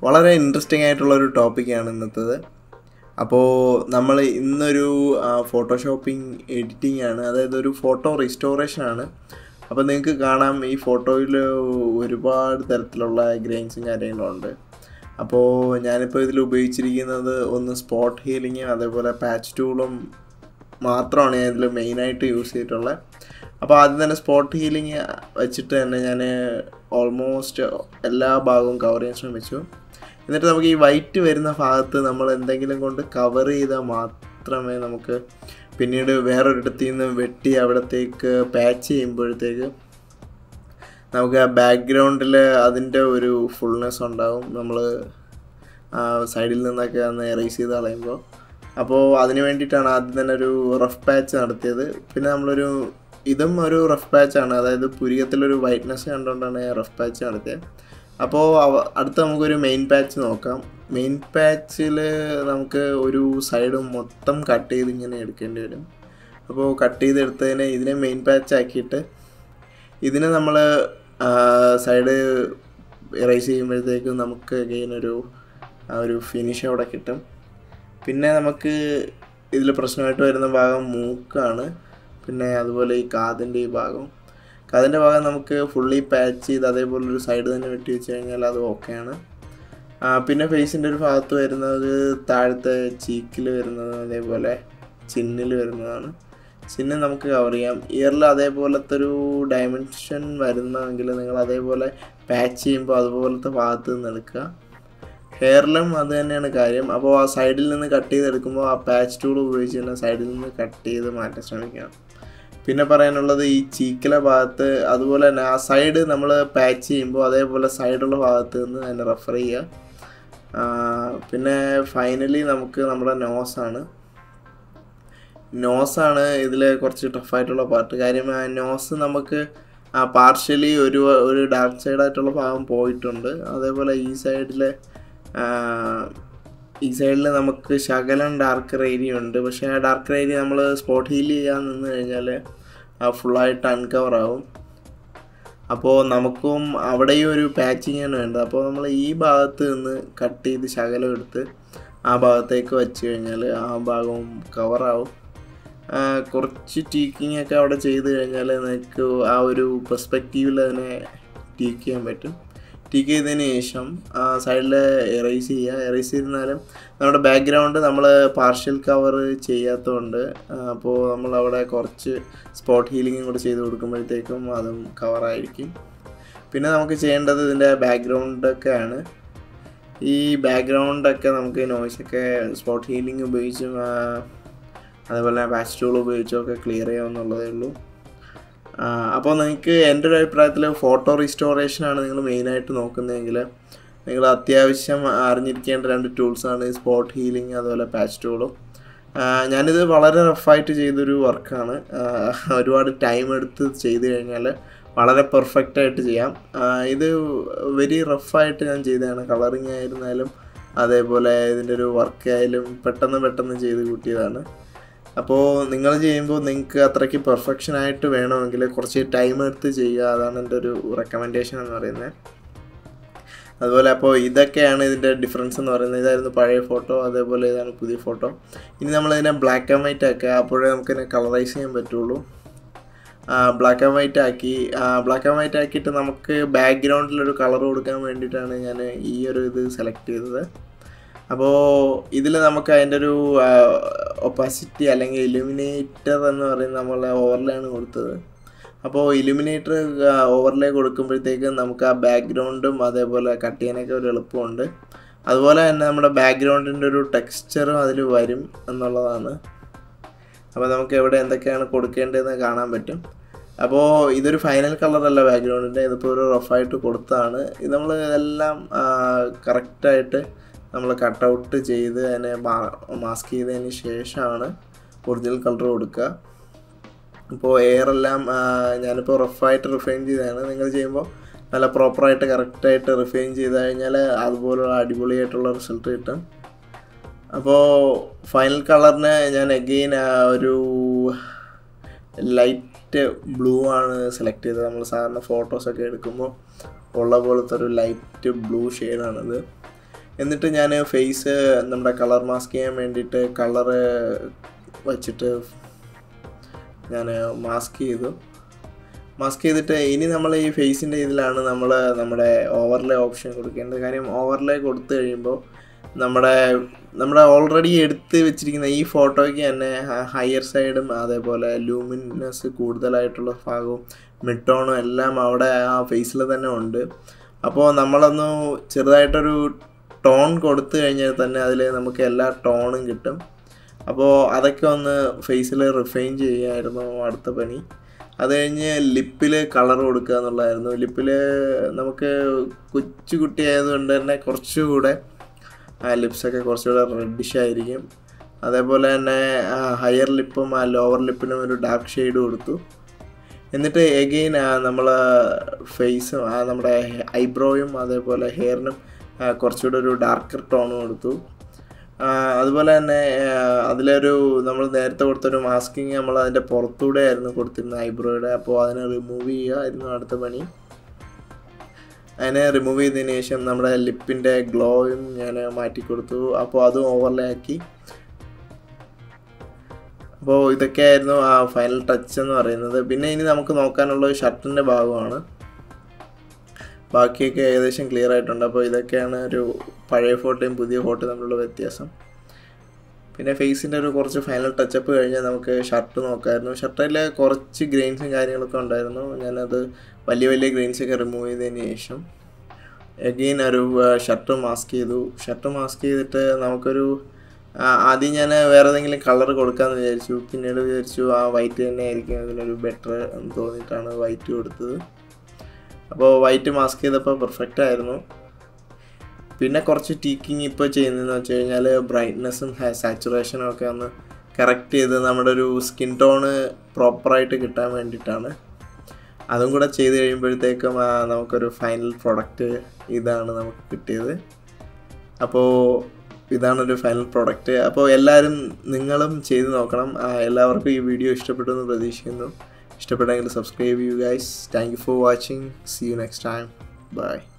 വളരെ ഇൻട്രസ്റ്റിംഗ് ആയിട്ടുള്ള ഒരു ടോപ്പിക്കാണ് ഇന്നത്തേത് അപ്പോൾ നമ്മൾ ഇന്നൊരു ഫോട്ടോഷോപ്പിംഗ് എഡിറ്റിംഗ് ആണ് അതായത് ഒരു ഫോട്ടോ റിസ്റ്റോറേഷൻ ആണ് അപ്പോൾ നിങ്ങൾക്ക് കാണാം ഈ ഫോട്ടോയിൽ ഒരുപാട് തരത്തിലുള്ള ഗ്രെയിൻസും കാര്യങ്ങളും ഉണ്ട് അപ്പോൾ ഞാനിപ്പോൾ ഇതിൽ ഉപയോഗിച്ചിരിക്കുന്നത് ഒന്ന് സ്പോട്ട് ഹീലിങ്ങും അതേപോലെ പാച്ച് ടൂളും മാത്രമാണ് ഞാൻ ഇതിൽ മെയിനായിട്ട് യൂസ് ചെയ്തിട്ടുള്ളത് അപ്പോൾ ആദ്യം തന്നെ സ്പോട്ട് ഹീലിംഗ് വെച്ചിട്ട് തന്നെ ഞാൻ ഓൾമോസ്റ്റ് എല്ലാ ഭാഗവും കവർ ചെയ്യാൻ ശ്രമിച്ചു എന്നിട്ട് നമുക്ക് ഈ വൈറ്റ് വരുന്ന ഭാഗത്ത് നമ്മൾ എന്തെങ്കിലും കൊണ്ട് കവർ ചെയ്താൽ മാത്രമേ നമുക്ക് പിന്നീട് വേറൊരിടത്തു നിന്ന് വെട്ടി അവിടത്തേക്ക് പാച്ച് ചെയ്യുമ്പോഴത്തേക്ക് നമുക്ക് ആ ബാക്ക്ഗ്രൗണ്ടിൽ അതിൻ്റെ ഒരു ഫുൾനെസ് ഉണ്ടാവും നമ്മൾ സൈഡിൽ നിന്നൊക്കെ ഒന്ന് എറേസ് ചെയ്ത് കളയുമ്പോൾ അപ്പോൾ അതിന് വേണ്ടിയിട്ടാണ് ആദ്യം തന്നെ ഒരു റഫ് പാച്ച് നടത്തിയത് പിന്നെ നമ്മളൊരു ഇതും ഒരു റഫ് പാച്ചാണ് അതായത് പുരികത്തിലൊരു വൈറ്റ്നസ് കണ്ടുകൊണ്ടാണ് റഫ് പാച്ച് നടത്തിയത് അപ്പോൾ അടുത്ത് നമുക്കൊരു മെയിൻ പാച്ച് നോക്കാം മെയിൻ പാച്ചിൽ നമുക്ക് ഒരു സൈഡ് മൊത്തം കട്ട് ചെയ്ത് ഇങ്ങനെ എടുക്കേണ്ടി വരും അപ്പോൾ കട്ട് ചെയ്തെടുത്തതിന് ഇതിനെ മെയിൻ പാച്ച് ആക്കിയിട്ട് ഇതിനെ നമ്മൾ സൈഡ് ഇറേസ് ചെയ്യുമ്പോഴത്തേക്കും നമുക്ക് അഗെയിൻ ഒരു ഒരു ഫിനിഷ് അവിടെ കിട്ടും പിന്നെ നമുക്ക് ഇതിൽ പ്രശ്നമായിട്ട് വരുന്ന ഭാഗം മൂക്കാണ് പിന്നെ അതുപോലെ ഈ കാതിൻ്റെ ഈ ഭാഗം കാതിൻ്റെ ഭാഗം നമുക്ക് ഫുള്ളി പാച്ച് ചെയ്ത് അതേപോലെ ഒരു സൈഡ് തന്നെ വെട്ടി വെച്ച് കഴിഞ്ഞാൽ അത് ഓക്കെയാണ് പിന്നെ ഫേസിൻ്റെ ഒരു ഭാഗത്ത് വരുന്നത് താഴത്തെ ചീക്കിൽ വരുന്നത് അതേപോലെ ചിന്നിൽ വരുന്നതാണ് ചിഹ്നം നമുക്ക് കവർ ചെയ്യാം ഇയറിൽ അതേപോലത്തെ ഒരു ഡയമെൻഷൻ വരുന്നതെങ്കിൽ നിങ്ങൾ അതേപോലെ പാച്ച് ചെയ്യുമ്പോൾ അതുപോലത്തെ ഭാഗത്ത് നിന്ന് എടുക്കുക ഹെയറിലും അത് തന്നെയാണ് കാര്യം അപ്പോൾ ആ സൈഡിൽ നിന്ന് കട്ട് ചെയ്തെടുക്കുമ്പോൾ ആ പാച്ച് ടൂൾ ഉപയോഗിച്ച് തന്നെ സൈഡിൽ നിന്ന് കട്ട് ചെയ്ത് മാറ്റാൻ ശ്രമിക്കാം പിന്നെ പറയാനുള്ളത് ഈ ചീക്കിലെ ഭാഗത്ത് അതുപോലെ തന്നെ ആ സൈഡ് നമ്മൾ പാച്ച് ചെയ്യുമ്പോൾ അതേപോലെ സൈഡുള്ള ഭാഗത്ത് നിന്ന് തന്നെ റെഫർ ചെയ്യുക പിന്നെ ഫൈനലി നമുക്ക് നമ്മുടെ നോസാണ് നോസാണ് ഇതിൽ കുറച്ച് ടഫായിട്ടുള്ള പാർട്ട് കാര്യം ആ നോസ് നമുക്ക് പാർഷ്യലി ഒരു ഒരു ഡാർക്ക് സൈഡായിട്ടുള്ള ഭാഗം പോയിട്ടുണ്ട് അതേപോലെ ഈ സൈഡിൽ ഈ സൈഡിൽ നമുക്ക് ശകലം ഡാർക്കർ ഏരിയ ഉണ്ട് പക്ഷേ ആ ഡാർക്കർ ഏരിയ നമ്മൾ സ്പോട്ട് ഹീൽ ചെയ്യാൻ നിന്ന് കഴിഞ്ഞാൽ ഫുള്ളായിട്ട് അൺകവർ ആവും അപ്പോൾ നമുക്കും അവിടെയും ഒരു പാച്ചിങ് ആണ് വേണ്ടത് അപ്പോൾ നമ്മൾ ഈ ഭാഗത്ത് നിന്ന് കട്ട് ചെയ്ത് ശകലം എടുത്ത് ആ ഭാഗത്തേക്ക് വെച്ച് കഴിഞ്ഞാൽ ആ ഭാഗവും കവറാവും കുറച്ച് ടീക്കിംഗ് ഒക്കെ അവിടെ ചെയ്ത് കഴിഞ്ഞാൽ നിങ്ങൾക്ക് ആ ഒരു പെർസ്പെക്റ്റീവിൽ അതിനെ ടീക്ക് ചെയ്യാൻ പറ്റും ടീക്ക് ചെയ്തതിന് ശേഷം സൈഡിൽ എറേസ് ചെയ്യുക എറേസ് ചെയ്തിരുന്നാലും നമ്മുടെ ബാക്ക്ഗ്രൗണ്ട് നമ്മൾ പാർഷ്യൽ കവർ ചെയ്യാത്തതുകൊണ്ട് അപ്പോൾ നമ്മൾ അവിടെ കുറച്ച് സ്പോട്ട് ഹീലിങ്ങും കൂടെ ചെയ്ത് കൊടുക്കുമ്പോഴത്തേക്കും അതും കവറായിരിക്കും പിന്നെ നമുക്ക് ചെയ്യേണ്ടത് ഇതിൻ്റെ ബാക്ക്ഗ്രൗണ്ടൊക്കെയാണ് ഈ ബാക്ക്ഗ്രൗണ്ടൊക്കെ നമുക്ക് നോയ്സൊക്കെ സ്പോട്ട് ഹീലിംഗ് ഉപയോഗിച്ചും അതേപോലെ പാച്ച് ടൂൾ ഉപയോഗിച്ചും ഒക്കെ ക്ലിയർ ചെയ്യാമെന്നുള്ളതേ ഉള്ളൂ അപ്പോൾ നിങ്ങൾക്ക് എൻ്റെ ഒരു അഭിപ്രായത്തിൽ ഫോട്ടോ റിസ്റ്റോറേഷനാണ് നിങ്ങൾ മെയിനായിട്ട് നോക്കുന്നതെങ്കിൽ നിങ്ങൾ അത്യാവശ്യം അറിഞ്ഞിരിക്കേണ്ട രണ്ട് ടൂൾസാണ് സ്പോട്ട് ഹീലിംഗ് അതുപോലെ പാച്ച് ടൂളും ഞാനിത് വളരെ റഫായിട്ട് ചെയ്തൊരു വർക്കാണ് ഒരുപാട് ടൈം എടുത്ത് ചെയ്ത് കഴിഞ്ഞാൽ വളരെ പെർഫെക്റ്റ് ആയിട്ട് ചെയ്യാം ഇത് വെരി റഫായിട്ട് ഞാൻ ചെയ്തതാണ് കളറിങ് ആയിരുന്നാലും അതേപോലെ ഇതിൻ്റെ ഒരു വർക്ക് ആയാലും പെട്ടെന്ന് പെട്ടെന്ന് ചെയ്ത് കൂട്ടിയതാണ് അപ്പോൾ നിങ്ങൾ ചെയ്യുമ്പോൾ നിങ്ങൾക്ക് അത്രയ്ക്ക് പെർഫെക്ഷൻ ആയിട്ട് വേണമെങ്കിൽ കുറച്ച് ടൈം എടുത്ത് ചെയ്യുക അതാണ് എൻ്റെ ഒരു റെക്കമെൻഡേഷൻ എന്ന് പറയുന്നത് അതുപോലെ അപ്പോൾ ഇതൊക്കെയാണ് ഇതിൻ്റെ ഡിഫറൻസ് എന്ന് പറയുന്നത് ഇതായിരുന്നു പഴയ ഫോട്ടോ അതേപോലെ ഇതാണ് പുതിയ ഫോട്ടോ ഇനി നമ്മളിതിനെ ബ്ലാക്ക് ആൻഡ് വൈറ്റ് ആക്കുക അപ്പോഴേ നമുക്കിതിനെ കളറൈസ് ചെയ്യാൻ പറ്റുള്ളൂ ബ്ലാക്ക് ആൻഡ് വൈറ്റ് ആക്കി ബ്ലാക്ക് ആൻഡ് വൈറ്റ് ആക്കിയിട്ട് നമുക്ക് ബാക്ക്ഗ്രൗണ്ടിലൊരു കളർ കൊടുക്കാൻ വേണ്ടിയിട്ടാണ് ഞാൻ ഈ ഒരു ഇത് സെലക്ട് ചെയ്തത് അപ്പോൾ ഇതിൽ നമുക്ക് അതിൻ്റെ ഒരു ഒപ്പാസിറ്റി അല്ലെങ്കിൽ ഇലുമിനേറ്റർ എന്ന് പറയുന്ന നമ്മളെ ഓവർലേ ആണ് കൊടുത്തത് അപ്പോൾ ഇലുമിനേറ്റർ ഓവർലേ കൊടുക്കുമ്പോഴത്തേക്ക് നമുക്ക് ആ ബാക്ക്ഗ്രൗണ്ടും അതേപോലെ കട്ട് ചെയ്യാനൊക്കെ ഒരു എളുപ്പമുണ്ട് അതുപോലെ തന്നെ നമ്മുടെ ബാക്ക്ഗ്രൗണ്ടിൻ്റെ ഒരു ടെക്സ്ചറും അതിൽ വരും എന്നുള്ളതാണ് അപ്പോൾ നമുക്ക് എവിടെ എന്തൊക്കെയാണ് കൊടുക്കേണ്ടതെന്ന് കാണാൻ പറ്റും അപ്പോൾ ഇതൊരു ഫൈനൽ കളറല്ല ബാക്ക്ഗ്രൗണ്ടിൻ്റെ ഇതിപ്പോൾ ഒരു റഫായിട്ട് കൊടുത്തതാണ് ഇത് നമ്മൾ ഇതെല്ലാം കറക്റ്റായിട്ട് നമ്മൾ കട്ടൗട്ട് ചെയ്ത് അതിനെ മാസ്ക് ചെയ്തതിന് ശേഷമാണ് ഒറിജിനൽ കളർ കൊടുക്കുക ഇപ്പോൾ എയറെല്ലാം ഞാനിപ്പോൾ റഫായിട്ട് റിഫൈൻ ചെയ്തതാണ് നിങ്ങൾ ചെയ്യുമ്പോൾ നല്ല പ്രോപ്പറായിട്ട് കറക്റ്റായിട്ട് റിഫൈൻ ചെയ്ത് കഴിഞ്ഞാൽ അതുപോലുള്ള അടിപൊളിയായിട്ടുള്ള റിസൾട്ട് കിട്ടും അപ്പോൾ ഫൈനൽ കളറിന് ഞാൻ എഗെയിൻ ഒരു ലൈറ്റ് ബ്ലൂ ആണ് സെലക്ട് ചെയ്തത് നമ്മൾ സാധാരണ ഫോട്ടോസൊക്കെ എടുക്കുമ്പോൾ ഉള്ള പോലത്തെ ഒരു ലൈറ്റ് ബ്ലൂ ഷെയ്ഡാണിത് എന്നിട്ട് ഞാൻ ഫേസ് നമ്മുടെ കളർ മാസ്ക് ചെയ്യാൻ വേണ്ടിയിട്ട് കളറ് വച്ചിട്ട് ഞാൻ മാസ്ക് ചെയ്തു മാസ്ക് ചെയ്തിട്ട് ഇനി നമ്മൾ ഈ ഫേസിൻ്റെ ഇതിലാണ് നമ്മൾ നമ്മുടെ ഓവർലേ ഓപ്ഷൻ കൊടുക്കേണ്ടത് കാര്യം ഓവർലേ കൊടുത്തു കഴിയുമ്പോൾ നമ്മുടെ നമ്മുടെ ഓൾറെഡി എടുത്ത് വെച്ചിരിക്കുന്ന ഈ ഫോട്ടോയ്ക്ക് തന്നെ ഹയർ സൈഡും അതേപോലെ ലൂമിനസ് കൂടുതലായിട്ടുള്ള ഭാഗവും മിഡ് എല്ലാം അവിടെ ആ ഫേസിൽ തന്നെ ഉണ്ട് അപ്പോൾ നമ്മളൊന്ന് ചെറുതായിട്ടൊരു ടോൺ കൊടുത്തു കഴിഞ്ഞാൽ തന്നെ അതിൽ നമുക്ക് എല്ലാ ടോണും കിട്ടും അപ്പോൾ അതൊക്കെ ഒന്ന് ഫേസിൽ റിഫൈൻ ചെയ്യുമായിരുന്നു അടുത്ത പണി അത് കഴിഞ്ഞ് ലിപ്പിൽ കളർ കൊടുക്കുക എന്നുള്ളതായിരുന്നു ലിപ്പിൽ നമുക്ക് കൊച്ചു കുട്ടി ആയതുകൊണ്ട് തന്നെ കുറച്ചുകൂടെ ആ ലിപ്സൊക്കെ കുറച്ചുകൂടെ റെഡിഷ് ആയിരിക്കും അതേപോലെ തന്നെ ഹയർ ലിപ്പും ആ ലോവർ ലിപ്പിനും ഒരു ഡാർക്ക് ഷെയ്ഡ് കൊടുത്തു എന്നിട്ട് എഗെയിൻ നമ്മൾ ഫേസും ആ നമ്മുടെ ഐബ്രോയും അതേപോലെ ഹെയറിനും കുറച്ചുകൂടെ ഒരു ഡാർക്കർ ടോൺ കൊടുത്തു അതുപോലെ തന്നെ അതിലൊരു നമ്മൾ നേരത്തെ കൊടുത്തൊരു മാസ്കിങ് നമ്മൾ അതിൻ്റെ പുറത്തൂടെ ആയിരുന്നു കൊടുത്തിരുന്നത് ഐബ്രോയുടെ അപ്പോൾ അതിനെ റിമൂവ് ചെയ്യുകയായിരുന്നു അടുത്ത പണി അതിനെ റിമൂവ് ചെയ്തതിന് ശേഷം നമ്മുടെ ലിപ്പിൻ്റെ ഗ്ലോയും ഞാൻ മാറ്റി കൊടുത്തു അപ്പോൾ അതും ഓവർലേ ആക്കി അപ്പോൾ ഇതൊക്കെയായിരുന്നു ആ ഫൈനൽ ടച്ച് എന്ന് പറയുന്നത് പിന്നെ ഇനി നമുക്ക് നോക്കാനുള്ളത് ഷർട്ടിൻ്റെ ഭാഗമാണ് ബാക്കിയൊക്കെ ഏകദേശം ക്ലിയർ ആയിട്ടുണ്ട് അപ്പോൾ ഇതൊക്കെയാണ് ഒരു പഴയ ഫോട്ടോയും പുതിയ ഫോട്ടോയും തമ്മിലുള്ള വ്യത്യാസം പിന്നെ ഫേസിൻ്റെ ഒരു കുറച്ച് ഫൈനൽ ടച്ചപ്പ് കഴിഞ്ഞാൽ നമുക്ക് ഷർട്ട് നോക്കാമായിരുന്നു ഷർട്ടിൽ കുറച്ച് ഗ്രെയിൻസും കാര്യങ്ങളൊക്കെ ഉണ്ടായിരുന്നു ഞാനത് വലിയ വലിയ ഗ്രെയിൻസൊക്കെ റിമൂവ് ചെയ്തതിന് ശേഷം എഗെയിൻ ഒരു ഷർട്ട് മാസ്ക് ചെയ്തു ഷർട്ട് മാസ്ക് ചെയ്തിട്ട് നമുക്കൊരു ആദ്യം ഞാൻ വേറെ ഏതെങ്കിലും കളർ കൊടുക്കാമെന്ന് വിചാരിച്ചു പിന്നീട് വിചാരിച്ചു ആ വൈറ്റ് തന്നെ ആയിരിക്കും അതിനൊരു ബെറ്റർ എന്ന് തോന്നിയിട്ടാണ് വൈറ്റ് കൊടുത്തത് അപ്പോൾ വൈറ്റ് മാസ്ക് ചെയ്തപ്പോൾ പെർഫെക്റ്റ് ആയിരുന്നു പിന്നെ കുറച്ച് ടീക്കിങ് ഇപ്പോൾ ചെയ്യുന്നതെന്ന് വെച്ച് കഴിഞ്ഞാൽ ബ്രൈറ്റ്നെസ്സും സാച്ചുറേഷനും ഒക്കെ ഒന്ന് കറക്റ്റ് ചെയ്ത് നമ്മുടെ ഒരു സ്കിൻ ടോണ് പ്രോപ്പറായിട്ട് കിട്ടാൻ വേണ്ടിയിട്ടാണ് അതും കൂടെ ചെയ്ത് കഴിയുമ്പോഴത്തേക്കും നമുക്കൊരു ഫൈനൽ പ്രൊഡക്റ്റ് ഇതാണ് നമുക്ക് കിട്ടിയത് അപ്പോൾ ഇതാണൊരു ഫൈനൽ പ്രോഡക്റ്റ് അപ്പോൾ എല്ലാവരും നിങ്ങളും ചെയ്ത് നോക്കണം എല്ലാവർക്കും ഈ വീഡിയോ ഇഷ്ടപ്പെട്ടു എന്ന് പ്രതീക്ഷിക്കുന്നു ഇഷ്ടപ്പെട്ടെങ്കിൽ സബ്സ്ക്രൈബ് ചെയ്യൂ guys thank you for watching see you next time by